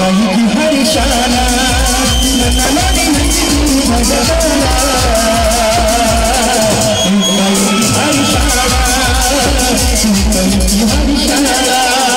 ಬಾಯಿಗೆ ಹರಿಶಾಲ ನನ್ನ ನೋಡಿ ನಗಿಸಿ ಭಗವಾನ ಬಾಯಿಗೆ ಹರಿಶಾಲ ಬಾಯಿಗೆ ಹರಿಶಾಲ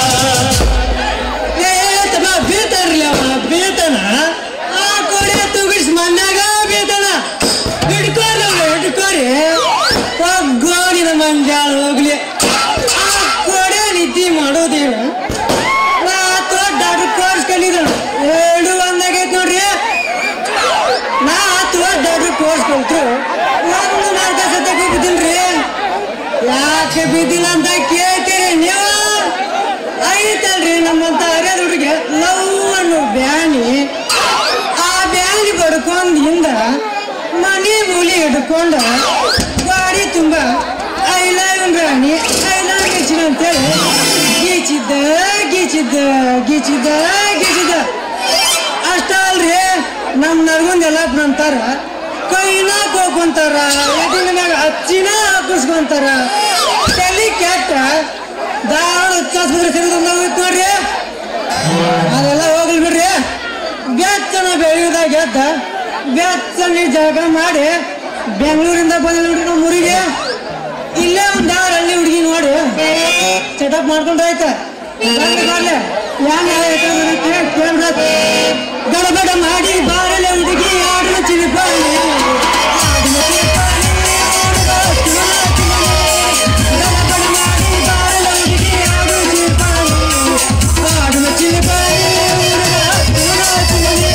ಏತನ ಬೀಳ್ತಾರ್ಲಿ ಅವ ಬೀಳ್ತಾನ ಆ ಕೋಡಿ ತುಗಿಸ್ ಮನ್ಯಾಗ ಬೀಳ್ತಾನ ಹಿಡ್ಕೋರಿ ಅವ್ರು ಹಿಡ್ಕೋರಿ ಗೋರಿನ ಮಂಜಾಳ ಹೋಗ್ಲಿ ಆ ಕೋಡೆ ನಿದ್ದೆ ಮಾಡೋದೇವ ನಾತು ಡಾಕ್ಟರ್ ಕೋರ್ಸ್ ಕಲಿದನು ಎರಡು ಒಂದಾಗೈತೆ ನೋಡ್ರಿ ನಾ ಆತು ಡಾಕ್ಟರ್ ಕೋರ್ಸ್ ಕಲ್ತು ಒಂದು ನಾಲ್ಕು ಸತಕ್ಕೆ ಬಿದ್ದಿಲ್ರಿ ಯಾಕೆ ಬಿದ್ದಿಲ್ಲ ಅಂತ ಕೇಳ್ತೀರಿ ನೀವು ಐತಲ್ರಿ ನಮ್ಮಂತ ಹರಿಯದ ಹುಡುಗಿ ಲವ್ ಅನ್ನೋ ಬ್ಯಾನಿ ಆ ಬ್ಯಾನಿ ಬಡ್ಕೊಂಡ್ ಹಿಂದ ಮನಿ ಮೂಲಿ ಹಿಡ್ಕೊಂಡ ಗಾಡಿ ತುಂಬ I love Rani I love ಗಿಚಿನ ಅಂತೇಳಿ ಗೀಚಿದ್ದ ಗೀಚಿದ್ದ ಗೀಚಿದ್ದ ಗೀಚಿದ್ದ ಅಷ್ಟ ಅಲ್ರಿ ನಮ್ ನರ್ಗುಂದ್ ಎಲ್ಲ ಅಂತಾರ ಕೈನ ಕೋಕೊಂತಾರ ಎದಿನ ಮ್ಯಾಗ ಹಚ್ಚಿನ ಹಾಕಿಸ್ಕೊಂತಾರ ತಲೆ ಕೆಟ್ಟ ದಾವಣ ಹಚ್ಚಾಸ್ಪತ್ರೆ ಸೇರಿದ ನೋಡ್ರಿ ಅದೆಲ್ಲ ಹೋಗ್ಲಿ ಬಿಡ್ರಿ ಬೆಚ್ಚನ ಬೆಳೆಯುವುದಾಗ ಗೆದ್ದ ಬೆಚ್ಚನಿ ಜಾಗ ಮಾಡಿ ಬೆಂಗಳೂರಿಂದ ಬಂದ ನೋಡ್ರಿ ನಮ್ಮ ಊರಿಗೆ ಇಲ್ಲೇ ಒಂದು ಯಾರು ಹಳ್ಳಿ ಹುಡುಗಿ ನೋಡಿ ಸೆಟಪ್ ಮಾಡ್ಕೊಂಡ್ರೆ ಆಯ್ತಾ ಬರ್ಲಿ ಕೇಳ್ರ ಗಡಬಡ ಮಾಡಿ ಬಾರಲ ಹುಡುಗಿ ಆಡಿನ ಚಿಲಿಪಾಲಿ ಆಡಿನ ಚಿಲಿಪಾಲಿ, ಗಡಬಡ ಮಾಡಿ ಬಾರಲ ಹುಡುಗಿ ಆಡಿನ ಚಿಲಿಪಾಲಿ, ಆಡಿನ ಚಿಲಿಪಾಲಿ, ಹುಡುಗ ಚಿಲಿಪಾಲಿ.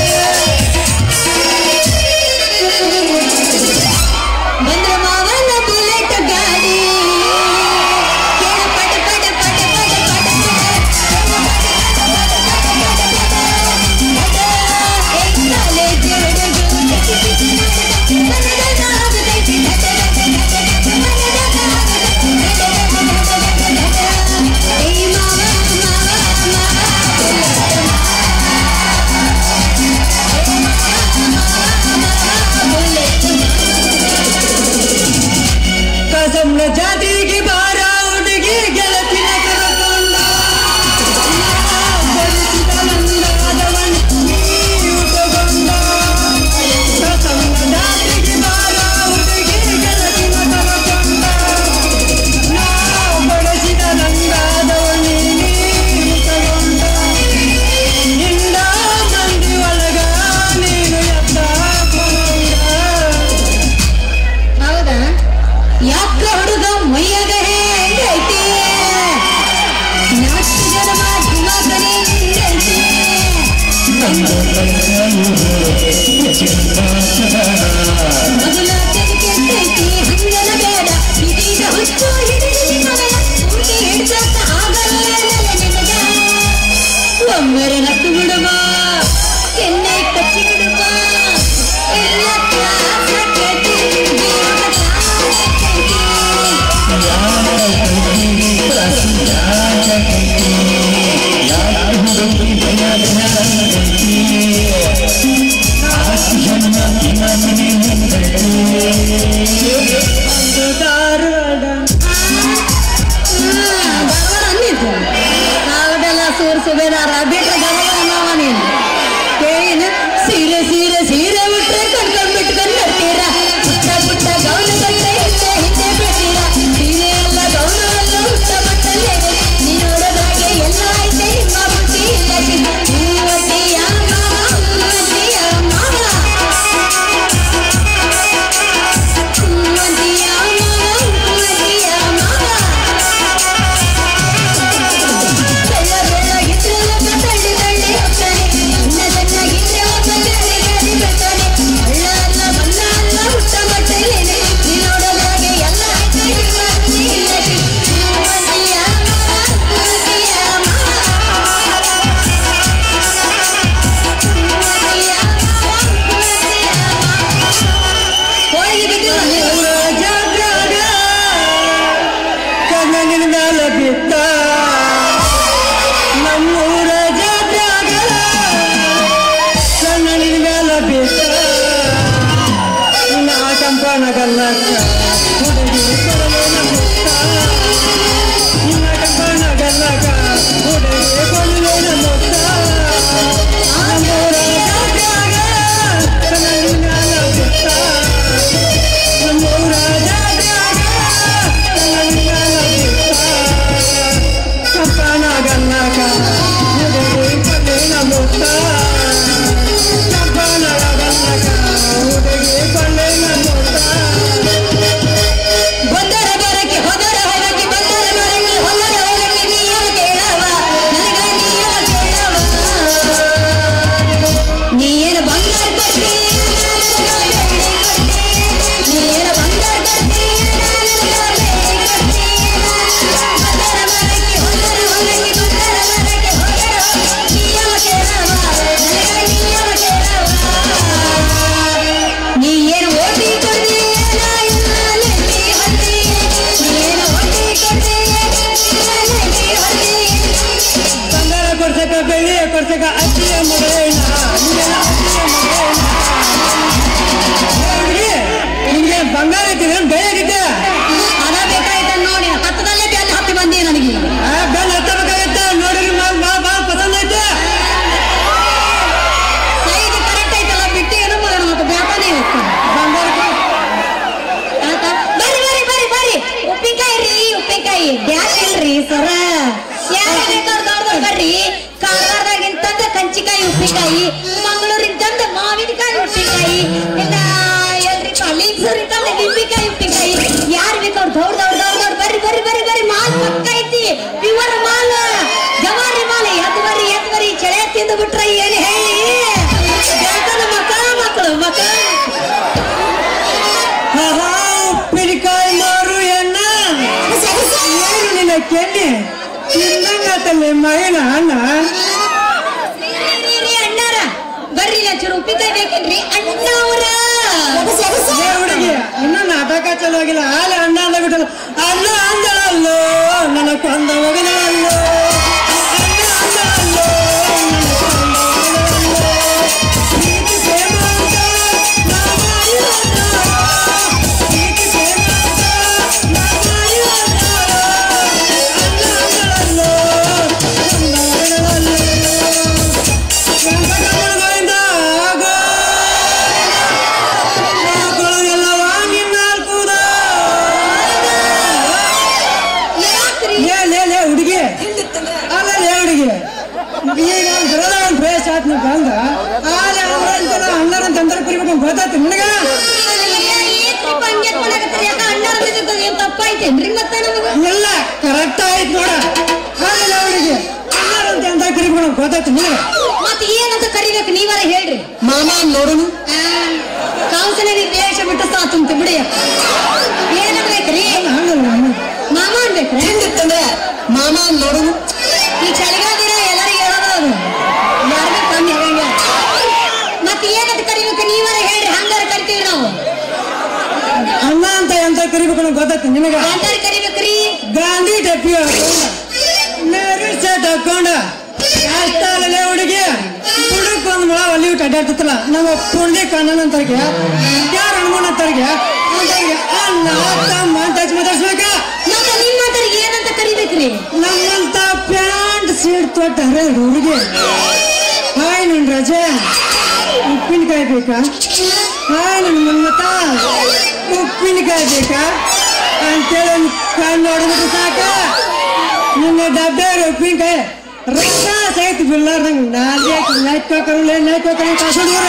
ಬಂದ್ರ ಮಾವನ ಬುಲೆಟ್ ಗಾಡಿ ಕೇಳ ಪಟ ಪಟ ಪಟ ಪಟ ಪಟ ಕಸಂನ ಜಾತಿಗೆ ಬಾರ ಹುಡುಗಿ ಗೆಳತಿನ ಕರಕೊಂಡ ಬಲಿಸಿದ ನಂದಾದವನ್ ನೀ ಉಪಗೊಂಡ ಕಸಂನ ಜಾತಿಗೆ ಬಾರ ಹುಡುಗಿ ಗೆಳತಿನ ಕರಕೊಂಡ ನಾ ಬಳಸಿದ ನಂದಾದವನ್ ನೀ ಉಪಗೊಂಡ ನಿಂದ ಮಂದಿ ಒಳಗ ನೀನು ಎದ್ದ ಕೊಂಡ ಹೌದಾ ಯಾಕ ಹುಡುಗ ಮೈಯಾಗ ಹೆಂಗೈತಿ ನಾಲ್ಕು ಜನ ದಿಮಾಕನೇ ಹಿಂಗೈತಿ ಮೊದಲ ತೆಗೆ ಕೆಟ್ಟೈತಿ ಹಂಗನ ಬೇಡ ಇದೀಗ ಹುಚ್ಚು ಹಿಡಿದಿ ಮಗನ ಹುಡುಗಿ ಹಿಡ್ಸಕ್ಕ ಆಗಲ್ಲ ನಿನಗ ಒಮ್ಮರೆ ನಕ್ಕು ಬಿಡುವ ಎಣ್ಣೆ ಕಚ್ಚಿ ಬಿಡುವ ಎಲ್ಲ ತ್ರಾಸ ಕೆಟ್ಟಿ ಜೀವನ ಸಾಕೈತಿ. ಧಾರವಾಡ ಧಾರವಾಡ ಅಂದಿದ್ದು ನಾವೆಲ್ಲ ಸೂರ್ ಸುಬೇದಾರ ಬಿಟ್ರೆ ಗದಗ ಮಾವ ನೀನು ಬೇಕಾ ಅಜ್ಜಿಯ ಮಗಳೇನ ನಿನಗೆಲ್ಲ ಅಜ್ಜಿಯ ಮಗಳೇನ ಹುಡುಗಿ ನಿನಗೆ ಬಂಗಾರ ಐತಿದೆ ಬೆಳಗಿದೆ ಅದ ಬೇಕಾಯ್ತ ನೋಡಿ ಹತ್ತದಲ್ಲೇ ಬೆಲ್ಲ ಹತ್ತಿ ಬಂದಿ ನನಗೆ ಆ ಬೆಲ್ ಹತ್ತಬೇಕಾಗತ್ತೆ ನೋಡಿರಿ ಮಾಲ್ ಭಾಳ ಭಾಳ ಪಸಂದ್ ಐತೆ ಸೈಜ್ ಕರೆಕ್ಟ್ ಐತಲ್ಲ ಬಿಟ್ಟು ಏನೋ ಮಾಡೋಣ ಮತ್ತೆ ಬ್ಯಾಪಾನೇ ಇತ್ತು ಬಂಗಾರಕ್ಕೆ ಆತ? ಬರ್ರಿ ಬರ್ರಿ ಬರ್ರಿ ಬರ್ರಿ ಉಪ್ಪಿನಕಾಯಿ ರೀ ಉಪ್ಪಿನಕಾಯಿ ಗ್ಯಾಸ್ ಇಲ್ರಿ ಸರ ಯಾರು ಬೇಕಾದ್ರು ದೊಡ್ಡದವ್ರು ಬರ್ರಿ ಕಾರವಾರದಾಗಿಂತಂದ ಕಂಚಿಕಾಯಿ ಉಪ್ಪಿನಕಾಯಿ ಮಂಗಳೂರಿಂತಂದ ಮಾವಿನಕಾಯಿ ಉಪ್ಪಿನಕಾಯಿ ಇನ್ನ ಎಲ್ರಿಪ್ಪ ಲಿಂಗ್ಸೂರಿಂತಂದ ನಿಂಬಿಕಾಯಿ ಉಪ್ಪಿನಕಾಯಿ ಯಾರು ಬೇಕಾದ್ರು ದೊಡ್ಡ ದೊಡ್ಡ ದೊಡ್ಡ ದೊಡ್ಡ ಬರ್ರಿ ಬರ್ರಿ ಬರ್ರಿ ಬರ್ರಿ ಮಾಲ್ ಪಕ್ಕ ಐತಿ ಪ್ಯೂರ್ ಮಾಲ್ ಜವಾರಿ ಮಾಲ್ ಎದ್ದು ಬರ್ರಿ ಎದ್ದು ಬರ್ರಿ ಚಳೆ ತಿಂದು ಬಿಟ್ರೆ ಏನು ಹೇಳಿ ಬೇಕಾದ ಮಕ್ಕಳ ಮಕ್ಕಳು ಮಕ್ಕಳು ಆಹಾ, ಉಪ್ಪಿನಕಾಯಿ ಮಾರು ಎಣ್ಣ ಏನು ನಿನ್ನ ಕೆನ್ನೆ ತಿಂದಂಗಾತಲ್ಲಿ ಮಗನ ಅಣ್ಣ ರೀ, ರೀ, ಅಣ್ಣಾರ ಬರ್ರಿ ಇಲ್ಲ ಚೂರು ಉಪ್ಪಿನಕಾಯಿ ಬೇಕೇನ್ರಿ ಅಣ್ಣ ಅವ್ರ ಏ ಹುಡುಗಿ ಇನ್ನೂ ನಾಟಕ ಚಲೋ ಆಗಿಲ್ಲ ಆಲೆ ಅಣ್ಣ ಅಂದ ಬಿಟ್ಟಲ್ಲ ಅಣ್ಣ ಅಂದ ಅಲ್ಲೋ ನನ್ನ ಕೊಂದ ಮಗನ ಅಲ್ಲೋ ಅಣ್ಣ ಅಂದ ಅಲ್ಲೋ ನನ್ನ ಕೊಂದ ಮಗನ ಅಲ್ಲೋ. ಪ್ರೀತಿ ಪ್ರೇಮ ಅಂತ ನಾ ಮಾಡಿರೋದು. ಪ್ರೀತಿ ಪ್ರೇಮ ಅಂತ ನಾ ಮಾಡಿರೋದು. ಅಣ್ಣ ಅಂದ ಅಲ್ಲೋ ಕೊಂದ ಮಗನ ಅಲ್ಲೋ. ವೆಂಕಟರಮಣ ಗೋವಿಂದ ಆಗೋ ಮಕ್ಕಳೆಲ್ಲವ ನಿನ್ನ ಕೂದ ಯಾಕ್ರಿ ಲೇ ಲೇ ಲೇ ಹುಡುಗಿ ಅಲ್ಲ ಲೇ ಹುಡುಗಿ ಈಗ ಬರೋದ ಒಂದು ಬೇಸ್ ಆತ್ ನೀವು ಬಂದ ಆಲೆ ಅವ್ರಂತಲ್ಲ ಅಣ್ಣರಂತ ಅಂತರ ಕುರಿಬೇಕು ಗೊತ್ತಾಯ್ತು ನಿನಗ ಹಂಗೆ ಕೊಡಕತ್ತೀರಿ ಯಾಕ ಅಣ್ಣಾರ ಬಿದ್ದದ್ದು ಏನ್ ತಪ್ಪಾಯ್ತೇನ್ರಿ ಮತ್ತೆ ನಮಗ ಎಲ್ಲ ಕರೆಕ್ಟ್ ಆಯ್ತು ನೋಡ ಆಲೆ ಲೇ ಹುಡುಗಿ ಅಣ್ಣರಂತ ಅಂತ ಕುರಿಬೇಕು ಗೊತ್ತಾಯ್ತು ನಿನಗ ಮತ್ತೆ ಏನಂತ ಕರಿಬೇಕು ನೀವಾರ ಹೇಳ್ರಿ ಮಾಮ ನೋಡುನು ಕೌನ್ಸಿಲರ್ ದೇಶ ಬಿಟ್ಟು ಸಾತುಂತ ಬಿಡಿ ಏನನ್ಬೇಕ್ರಿ ಹಂಗಲ್ಲ ಅಣ್ಣ. ಮಾಮ ಅನ್ಬೇಕ್ರಿ ಹೆಂಗಿತ್ತಂದ್ರೆ ಮಾಮ ನೋಡುನು ಈ ಚಳಿಗಾಲ ದಿನ ಎಲ್ಲರಿಗೂ ಹೇಳೋದು ಅದು ಯಾರಿಗೂ ಕಮ್ಮಿ ಆಗಂಗಿಲ್ಲ ಮತ್ತೆ ಏನಂತ ಕರಿಬೇಕು ನೀವಾರ ಹೇಳ್ರಿ ಹಂಗಾರ ಕರಿತೀವಿ ನಾವು ಅಣ್ಣ ಅಂತ ಎಂತ ಕರಿಬೇಕು ಗೊತ್ತಾಯ್ತು ನಿನಗ ಹಂಗಾರ ಕರಿಬೇಕ್ರಿ ಗಾಂಧಿ ಟಪ್ಪಿ ಹಾಕೊಂಡ ನೆಹರು ಸೆಟ್ ಹಾಕೊಂಡ ಅಷ್ಟೇ ಹುಡುಗಿ ಹುಡುಕ್ ಒಂದ್ ಮೊಳ ಒಲಿ ಬಿಟ್ಟು ಅಡ್ಡಾಡ್ತಿತ್ತಲ್ಲ ನಮ್ಮ ಪುಂಡಿ ಕಣ್ಣನ ಅಂತರ್ಗೆ ಯಾರು ಅಣ್ಮನ ಅಂತರ್ಗೆ ಅಂತರ್ಗೆ ಅಣ್ಣ ತಮ್ಮ ಅಂತ ಹಚ್ಚಿ ಮಾತಾಡ್ಸ್ಬೇಕ ಮತ್ತೆ ನಿಮ್ಮ ಮಾತಾಡಿ ಏನಂತ ಕರಿಬೇಕ್ರಿ ನಮ್ಮಂತ ಪ್ಯಾಂಟ್ ಸೀಟ್ ತೊಟ್ಟ ಹರಿದ ಹುಡುಗಿ ಹಾಯ್ ನನ್ ರಜೆ ಉಪ್ಪಿನಕಾಯಿ ಬೇಕಾ ಹಾಯ್ ನನ್ ಮನ್ಮತ ಉಪ್ಪಿನಕಾಯಿ ಬೇಕಾ ಅಂತೇಳಿ ಒಂದು ಕಣ್ಣು ಹೊಡೆದ್ಬಿಟ್ಟು ಸಾಕ ನಿನ್ನ ಡಬ್ಬೆ ಉಪ್ಪಿನಕಾಯಿ ರಕ್ತ ಸಹಿತ ಬಿಲ್ಲಾರ್ದಂಗೆ ನಾಲ್ಗೆ ನೈಕೋಕರಲ್ಲೇ ನೈಕೋಕರ ಕಾಸೋಡಿವ್ರ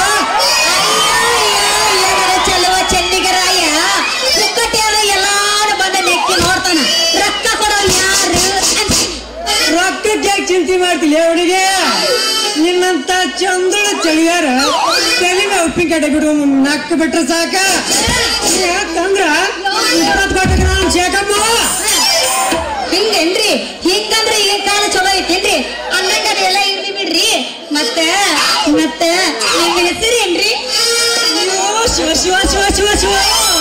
ಚೆಲ್ಲುವ ಚೆನ್ನಿಗರಾಯ ಪುಕ್ಕಟ್ಟಿಯಾದ ಎಲ್ಲಾರು ಬಂದ ನೆಕ್ಕಿ ನೋಡ್ತಾನ ರೊಕ್ಕ ಕೊಡೋರು ಯಾರು ಅಂತ ರೊಕ್ಕಕ್ಕೆ ಯಾಕೆ ಚಿಂತೆ ಮಾಡ್ತಿಲ್ಲ ಹುಡುಗಿ ನಿನ್ನಂತ ಚಂದಳ ಚಳಿಗಾರ ತಲೆ ಮೇಲೆ ಉಪ್ಪಿನಕಾಯಿ ಬಿಡು ನಕ್ಕ ಬಿಟ್ರೆ ಸಾಕ ಯಾಕಂದ್ರ ಇಪ್ಪತ್ತು ಕೊಟ್ಟಕ್ಕೆ ನಾನು ಶೇಕಮ್ಮ ಹಿಂಗೇನ್ರಿ ಹಿಂಗಂದ್ರೆ ಈ ಕಾಲ ಚಲೋ ಐತೇನ್ರಿ ಅನ್ನಂಗ ಎಲ್ಲ ಇರ್ಲಿ ಬಿಡ್ರಿ ಮತ್ತ ಮತ್ತ ನಿಮ್ಮ ಹೆಸರು ಏನ್ರಿ ಅಯ್ಯೋ ಶಿವ ಶಿವ ಶಿವ ಶಿವ ಶಿವ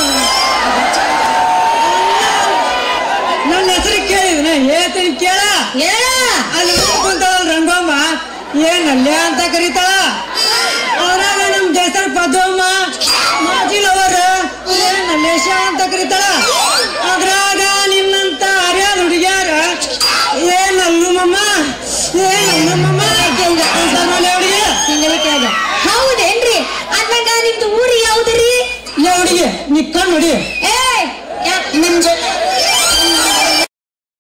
ನನ್ನ ಹೆಸರು ಕೇಳಿದ್ನ ಹೇಳ್ತೀನಿ ಕೇಳ ಹೇಳ ಅಲ್ಲಿ ಕುಂತಾಳ ರಂಗಮ್ಮ ಏನಲ್ಲೇ ಅಂತ ಕರೀತಾಳ ಅದ್ರಾಗ ನಮ್ ದೇಸರ ಪದ್ಮಮ್ಮ ಮಾಜಿ ಲವರ್ ಏನಲ್ಲೇಶ ಅಂತ ಕರೀತಾಳ ಅದ್ರಾಗ ನಿನ್ನಂತ ಅರ್ಯಾದ ಹುಡುಗ್ಯಾರ ಏನಲ್ಲು ಮಮ್ಮ ಏನಲ್ಲು ಮಮ್ಮ ಅಂತ ನೋಡಿ ಹುಡುಗಿ ಹಿಂಗಲ್ಲ ಕೇಳ ಹೌದೇನ್ರಿ ಅನ್ನಂಗ ನಿಮ್ದು ಊರು ಯಾವ್ದ್ರಿ ಏ ಹುಡುಗಿ ನೀ ಕಣ್ಣು ನೋಡಿ ಏ